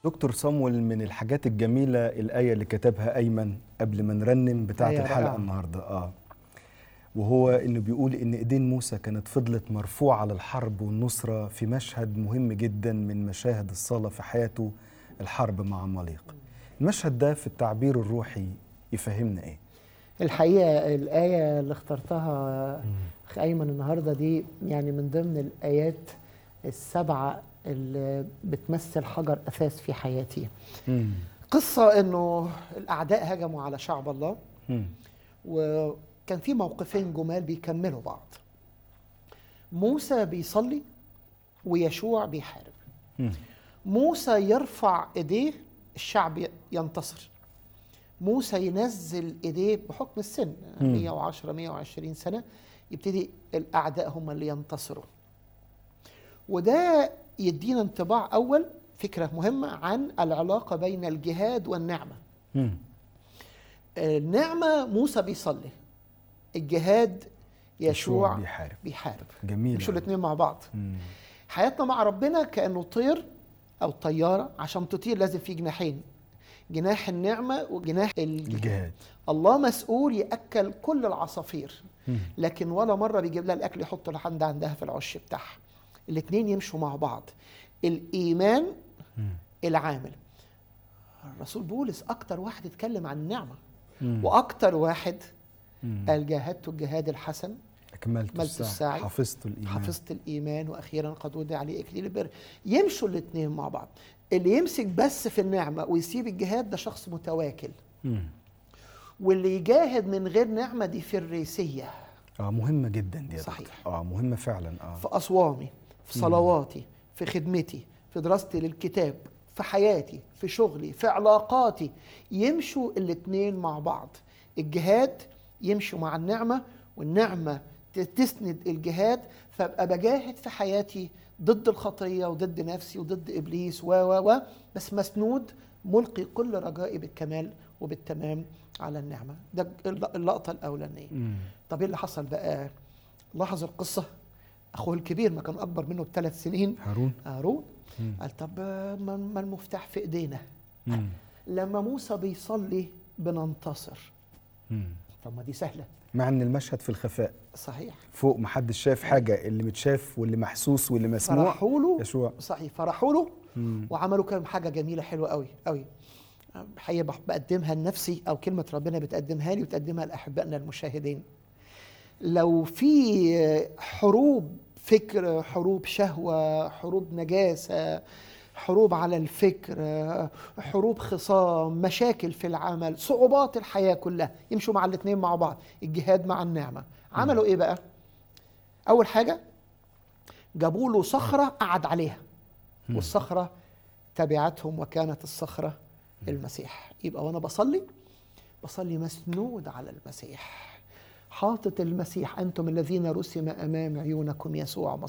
دكتور صامويل من الحاجات الجميلة الآية اللي كتبها أيمن قبل ما نرنم بتاعة آية الحلقة رائعة. النهاردة آه وهو إنه بيقول إن إيدين موسى كانت فضلت مرفوعة للحرب والنصرة في مشهد مهم جدا من مشاهد الصلاة في حياته الحرب مع عماليق المشهد ده في التعبير الروحي يفهمنا إيه؟ الحقيقة الآية اللي اخترتها أخ أيمن النهاردة دي يعني من ضمن الآيات السبعة اللي بتمثل حجر أساس في حياتي مم. قصة أنه الأعداء هجموا على شعب الله مم. وكان في موقفين جمال بيكملوا بعض موسى بيصلي ويشوع بيحارب مم. موسى يرفع ايديه الشعب ي- ينتصر موسى ينزل ايديه بحكم السن مم. 110 120 سنه يبتدي الاعداء هم اللي ينتصروا وده يدينا انطباع اول فكره مهمه عن العلاقه بين الجهاد والنعمه مم. النعمه موسى بيصلي الجهاد يشوع بيحارب بيحارب جميل مش الاثنين مع بعض مم. حياتنا مع ربنا كانه طير او طياره عشان تطير لازم في جناحين جناح النعمه وجناح الجهاد الجهاد الله مسؤول ياكل كل العصافير مم. لكن ولا مره بيجيب لها الاكل يحط لحد عندها في العش بتاعها الاثنين يمشوا مع بعض الايمان مم. العامل الرسول بولس اكتر واحد اتكلم عن النعمه مم. واكتر واحد مم. قال جاهدت الجهاد الحسن أكملت أكملت السعي السعي. حفظت الإيمان حفظت الايمان واخيرا قد ودع عليه اكليل البر يمشوا الاثنين مع بعض اللي يمسك بس في النعمه ويسيب الجهاد ده شخص متواكل مم. واللي يجاهد من غير نعمه دي فريسيه اه مهمة جدا دي يا صحيح. دكتور. اه مهمة فعلا اه في اصوامي في صلواتي في خدمتي في دراستي للكتاب في حياتي في شغلي في علاقاتي يمشوا الاثنين مع بعض الجهاد يمشوا مع النعمه والنعمه ت- تسند الجهاد فابقى بجاهد في حياتي ضد الخطيه وضد نفسي وضد ابليس و و و بس مسنود ملقي كل رجائي بالكمال وبالتمام على النعمه ده الل- اللقطه الاولانيه مم. طب ايه اللي حصل بقى لاحظ القصه اخوه الكبير ما كان اكبر منه بثلاث سنين هارون هارون مم. قال طب ما ما المفتاح في ايدينا مم. لما موسى بيصلي بننتصر مم. طب ما دي سهله مع ان المشهد في الخفاء صحيح فوق محدش شايف حاجة اللي متشاف واللي محسوس واللي مسموع فرحوا له يشوع صحيح فرحوا له مم. وعملوا كام حاجه جميله حلوه قوي قوي حقيقة بح- بقدمها لنفسي او كلمه ربنا بتقدمها لي وتقدمها لاحبائنا المشاهدين لو في حروب فكر حروب شهوه حروب نجاسه حروب على الفكر حروب خصام مشاكل في العمل صعوبات الحياه كلها يمشوا مع الاثنين مع بعض الجهاد مع النعمه عملوا ايه بقى اول حاجه جابوا له صخره قعد عليها والصخره تبعتهم وكانت الصخره المسيح يبقى وانا بصلي بصلي مسنود على المسيح حاطط المسيح انتم الذين رسم امام عيونكم يسوع